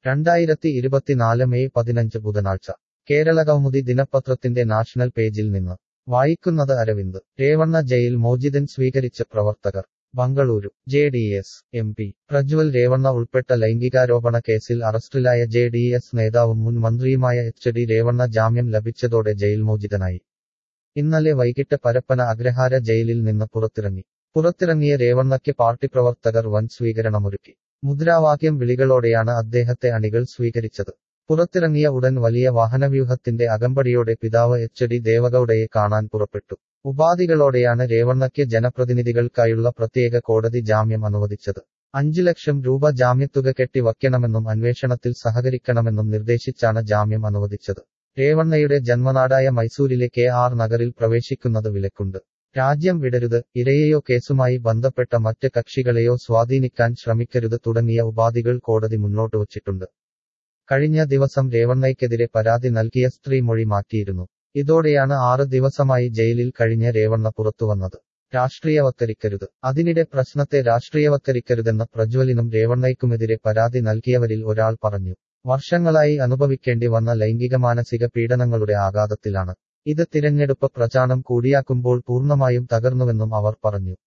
രണ്ടായിരത്തി ഇരുപത്തിനാല് മെയ് പതിനഞ്ച് ബുധനാഴ്ച കേരള കൗമുദി ദിനപത്രത്തിന്റെ നാഷണൽ പേജിൽ നിന്ന് വായിക്കുന്നത് അരവിന്ദ് രേവണ്ണ ജയിൽ മോചിതൻ സ്വീകരിച്ച പ്രവർത്തകർ Bengaluru J D S M P Prajwal Revanna ഉൾപ്പെട്ട ലൈംഗികാരോപണ കേസിൽ അറസ്റ്റിലായ ജെ ഡി എസ് നേതാവും മുൻ മന്ത്രിയുമായ എച്ച് ഡി രേവണ്ണ ജാമ്യം ലഭിച്ചതോടെ ജയിൽ മോചിതനായി ഇന്നലെ വൈകിട്ട് പരപ്പന അഗ്രഹാര ജയിലിൽ നിന്ന് പുറത്തിറങ്ങി പുറത്തിറങ്ങിയ രേവണ്ണയ്ക്ക് പാർട്ടി പ്രവർത്തകർ വൻ സ്വീകരണമൊരുക്കി മുദ്രാവാക്യം വിളികളോടെയാണ് അദ്ദേഹത്തെ അണികൾ സ്വീകരിച്ചത് പുറത്തിറങ്ങിയ ഉടൻ വലിയ വാഹനവ്യൂഹത്തിന്റെ അകമ്പടിയോടെ പിതാവ് എച്ച് ഡി ദേവഗൌഡയെ കാണാൻ പുറപ്പെട്ടു ഉപാധികളോടെയാണ് രേവണ്ണയ്ക്ക് ജനപ്രതിനിധികൾക്കായുള്ള പ്രത്യേക കോടതി ജാമ്യം അനുവദിച്ചത് അഞ്ചു ലക്ഷം രൂപ ജാമ്യത്തുക കെട്ടിവയ്ക്കണമെന്നും അന്വേഷണത്തിൽ സഹകരിക്കണമെന്നും നിർദ്ദേശിച്ചാണ് ജാമ്യം അനുവദിച്ചത് രേവണ്ണയുടെ ജന്മനാടായ മൈസൂരിലെ കെ ആർ നഗറിൽ പ്രവേശിക്കുന്നത് വിലക്കുണ്ട് രാജ്യം വിടരുത് ഇരയെയോ കേസുമായി ബന്ധപ്പെട്ട മറ്റ് കക്ഷികളെയോ സ്വാധീനിക്കാൻ ശ്രമിക്കരുത് തുടങ്ങിയ ഉപാധികൾ കോടതി മുന്നോട്ട് വച്ചിട്ടുണ്ട് കഴിഞ്ഞ ദിവസം രേവണ്ണയ്ക്കെതിരെ പരാതി നൽകിയ സ്ത്രീ മൊഴി മാറ്റിയിരുന്നു ഇതോടെയാണ് ആറ് ദിവസമായി ജയിലിൽ കഴിഞ്ഞ രേവണ്ണ പുറത്തുവന്നത് രാഷ്ട്രീയവത്കരിക്കരുത് അതിനിടെ പ്രശ്നത്തെ രാഷ്ട്രീയവത്കരിക്കരുതെന്ന പ്രജ്വലിനും രേവണ്ണയ്ക്കുമെതിരെ പരാതി നൽകിയവരിൽ ഒരാൾ പറഞ്ഞു വർഷങ്ങളായി അനുഭവിക്കേണ്ടി വന്ന ലൈംഗിക മാനസിക പീഡനങ്ങളുടെ ആഘാതത്തിലാണ് ഇത് തിരഞ്ഞെടുപ്പ് പ്രചാരണം കൂടിയാക്കുമ്പോൾ പൂർണ്ണമായും തകർന്നുവെന്നും അവർ പറഞ്ഞു